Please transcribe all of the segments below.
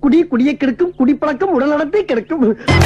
குடி குடியை கெடுக்கும் குடிப்பழக்கம் உடல்நலத்தை கெடுக்கும்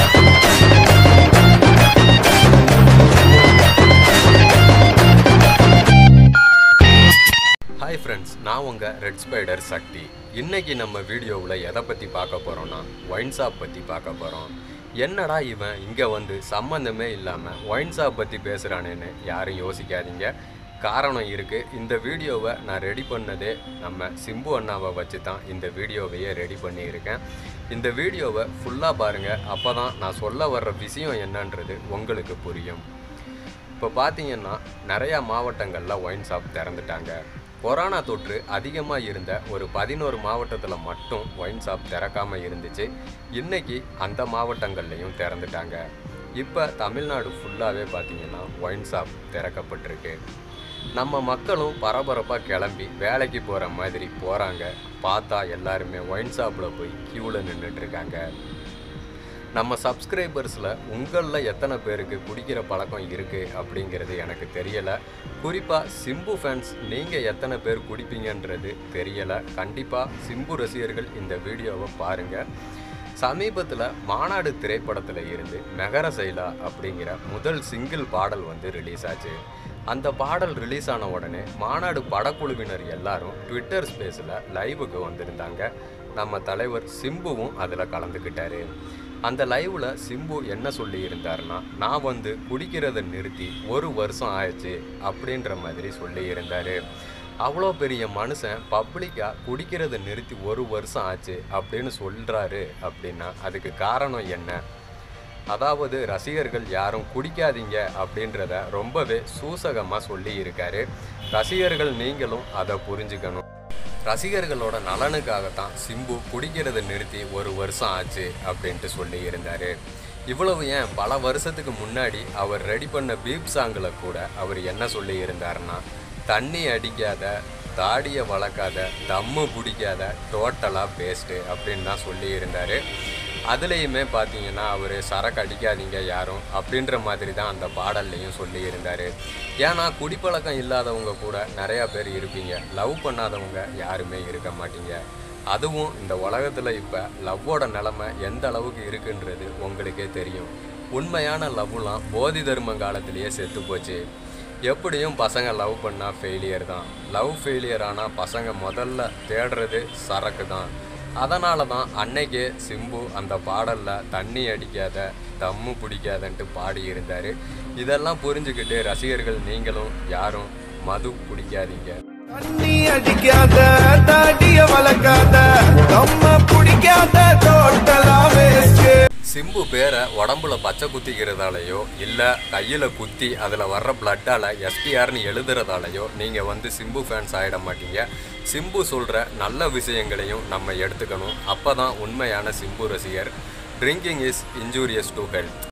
ஹாய் ஃப்ரெண்ட்ஸ் நான் உங்கள் ரெட் ஸ்பைடர் சக்தி இன்னைக்கு நம்ம வீடியோவில் எதை பற்றி பார்க்க போகிறோன்னா ஒயின் ஷாப் பற்றி பார்க்க போகிறோம் என்னடா இவன் இங்கே வந்து சம்மந்தமே இல்லாமல் ஒயின் ஷாப் பற்றி பேசுகிறானேன்னு யாரும் யோசிக்காதீங்க காரணம் இருக்குது இந்த வீடியோவை நான் ரெடி பண்ணதே நம்ம சிம்பு அண்ணாவை வச்சு தான் இந்த வீடியோவையே ரெடி பண்ணியிருக்கேன் இந்த வீடியோவை ஃபுல்லாக பாருங்கள் அப்போ தான் நான் சொல்ல வர்ற விஷயம் என்னன்றது உங்களுக்கு புரியும் இப்போ பார்த்தீங்கன்னா நிறையா மாவட்டங்களில் ஒயின் ஷாப் திறந்துட்டாங்க கொரோனா தொற்று அதிகமாக இருந்த ஒரு பதினோரு மாவட்டத்தில் மட்டும் ஒயின் ஷாப் திறக்காமல் இருந்துச்சு இன்னைக்கு அந்த மாவட்டங்கள்லையும் திறந்துட்டாங்க இப்போ தமிழ்நாடு ஃபுல்லாகவே பார்த்தீங்கன்னா ஒயின் ஷாப் திறக்கப்பட்டிருக்கு நம்ம மக்களும் பரபரப்பாக கிளம்பி வேலைக்கு போகிற மாதிரி போகிறாங்க பார்த்தா எல்லாருமே ஒயின் ஷாப்பில் போய் க்யூவில் நின்றுட்டு இருக்காங்க நம்ம சப்ஸ்கிரைபர்ஸில் உங்களில் எத்தனை பேருக்கு குடிக்கிற பழக்கம் இருக்குது அப்படிங்கிறது எனக்கு தெரியலை குறிப்பாக சிம்பு ஃபேன்ஸ் நீங்கள் எத்தனை பேர் குடிப்பீங்கன்றது தெரியலை கண்டிப்பாக சிம்பு ரசிகர்கள் இந்த வீடியோவை பாருங்கள் சமீபத்தில் மாநாடு திரைப்படத்தில் இருந்து மெகர சைலா அப்படிங்கிற முதல் சிங்கிள் பாடல் வந்து ரிலீஸ் ஆச்சு அந்த பாடல் ரிலீஸ் ஆன உடனே மாநாடு படக்குழுவினர் எல்லாரும் ட்விட்டர் ஸ்பேஸில் லைவுக்கு வந்திருந்தாங்க நம்ம தலைவர் சிம்புவும் அதில் கலந்துக்கிட்டாரு அந்த லைவில் சிம்பு என்ன சொல்லி இருந்தாருன்னா நான் வந்து குடிக்கிறத நிறுத்தி ஒரு வருஷம் ஆயிடுச்சு அப்படின்ற மாதிரி சொல்லி இருந்தாரு அவ்வளோ பெரிய மனுஷன் பப்ளிக்காக குடிக்கிறத நிறுத்தி ஒரு வருஷம் ஆச்சு அப்படின்னு சொல்கிறாரு அப்படின்னா அதுக்கு காரணம் என்ன அதாவது ரசிகர்கள் யாரும் குடிக்காதீங்க அப்படின்றத ரொம்பவே சூசகமாக சொல்லி இருக்காரு ரசிகர்கள் நீங்களும் அதை புரிஞ்சுக்கணும் ரசிகர்களோட நலனுக்காகத்தான் சிம்பு குடிக்கிறத நிறுத்தி ஒரு வருஷம் ஆச்சு அப்படின்ட்டு சொல்லி இருந்தாரு இவ்வளவு ஏன் பல வருஷத்துக்கு முன்னாடி அவர் ரெடி பண்ண பீப் சாங்கில் கூட அவர் என்ன சொல்லி இருந்தாருன்னா தண்ணி அடிக்காத தாடியை வளர்க்காத தம்மு பிடிக்காத டோட்டலாக பேஸ்ட்டு அப்படின்னு தான் சொல்லி இருந்தார் அதுலேயுமே பார்த்தீங்கன்னா அவர் சரக்கு அடிக்காதீங்க யாரும் அப்படின்ற மாதிரி தான் அந்த பாடல்லையும் சொல்லி இருந்தார் ஏன்னா குடிப்பழக்கம் இல்லாதவங்க கூட நிறையா பேர் இருப்பீங்க லவ் பண்ணாதவங்க யாருமே இருக்க மாட்டீங்க அதுவும் இந்த உலகத்தில் இப்போ லவ்வோட நிலமை எந்த அளவுக்கு இருக்குன்றது உங்களுக்கே தெரியும் உண்மையான லவ்லாம் போதி தர்ம காலத்திலேயே செத்து போச்சு எப்படியும் பசங்க லவ் பண்ணால் ஃபெயிலியர் தான் லவ் ஃபெயிலியர் ஆனால் பசங்க முதல்ல தேடுறது சரக்கு தான் அதனால தான் அன்னைக்கே சிம்பு அந்த பாடலில் தண்ணி அடிக்காத தம்மு பிடிக்காதன்ட்டு பாடி இருந்தார் இதெல்லாம் புரிஞ்சுக்கிட்டு ரசிகர்கள் நீங்களும் யாரும் மது குடிக்காதீங்க தண்ணி அடிக்காத தாடிய வளர்க்காத நம்ம பிடிக்காத டோட்டலா வேஸ்ட் சிம்பு பேரை உடம்புல பச்சை குத்திக்கிறதாலையோ இல்லை கையில் குத்தி அதில் வர்ற பிளட்டால் எஸ்டிஆர்னு எழுதுறதாலையோ நீங்கள் வந்து சிம்பு ஃபேன்ஸ் ஆகிட மாட்டீங்க சிம்பு சொல்கிற நல்ல விஷயங்களையும் நம்ம எடுத்துக்கணும் அப்போ தான் உண்மையான சிம்பு ரசிகர் drinking is injurious to health